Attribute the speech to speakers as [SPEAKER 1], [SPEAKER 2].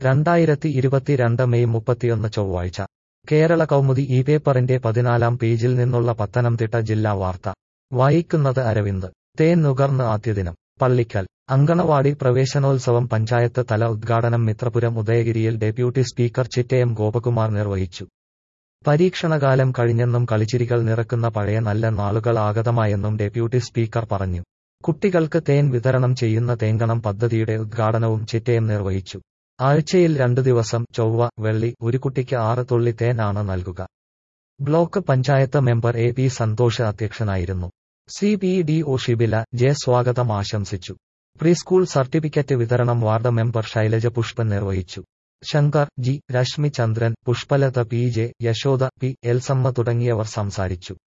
[SPEAKER 1] രണ്ടായിരത്തി ഇരുപത്തിരണ്ട് മെയ് മുപ്പത്തിയൊന്ന് ചൊവ്വാഴ്ച കേരള കൗമുദി ഈ പേപ്പറിന്റെ പതിനാലാം പേജിൽ നിന്നുള്ള പത്തനംതിട്ട ജില്ലാ വാർത്ത വായിക്കുന്നത് അരവിന്ദ് തേൻ നുകർന്ന് ആദ്യദിനം പള്ളിക്കൽ അങ്കണവാടി പ്രവേശനോത്സവം പഞ്ചായത്ത് തല ഉദ്ഘാടനം മിത്രപുരം ഉദയഗിരിയിൽ ഡെപ്യൂട്ടി സ്പീക്കർ ചിറ്റയം ഗോപകുമാർ നിർവഹിച്ചു പരീക്ഷണകാലം കഴിഞ്ഞെന്നും കളിച്ചിരികൾ നിറക്കുന്ന പഴയ നല്ല നാളുകൾ ആഗതമായെന്നും ഡെപ്യൂട്ടി സ്പീക്കർ പറഞ്ഞു കുട്ടികൾക്ക് തേൻ വിതരണം ചെയ്യുന്ന തേങ്കണം പദ്ധതിയുടെ ഉദ്ഘാടനവും ചിറ്റയം നിർവഹിച്ചു ആഴ്ചയിൽ രണ്ടു ദിവസം ചൊവ്വ വെള്ളി ഒരു കുട്ടിക്ക് ആറ് തുള്ളി തേൻ ആണ് നൽകുക block panchayat member A P Santhosh അധ്യക്ഷനായിരുന്നു C P D O Shibila J സ്വാഗതം ആശംസിച്ചു പ്രീസ്കൂൾ സർട്ടിഫിക്കറ്റ് വിതരണം വാർഡ് മെമ്പർ ശൈലജ പുഷ്പൻ നിർവഹിച്ചു Shankar G Reshmi Chandran Pushpalatha P J Yashoda P Elsamma തുടങ്ങിയവർ സംസാരിച്ചു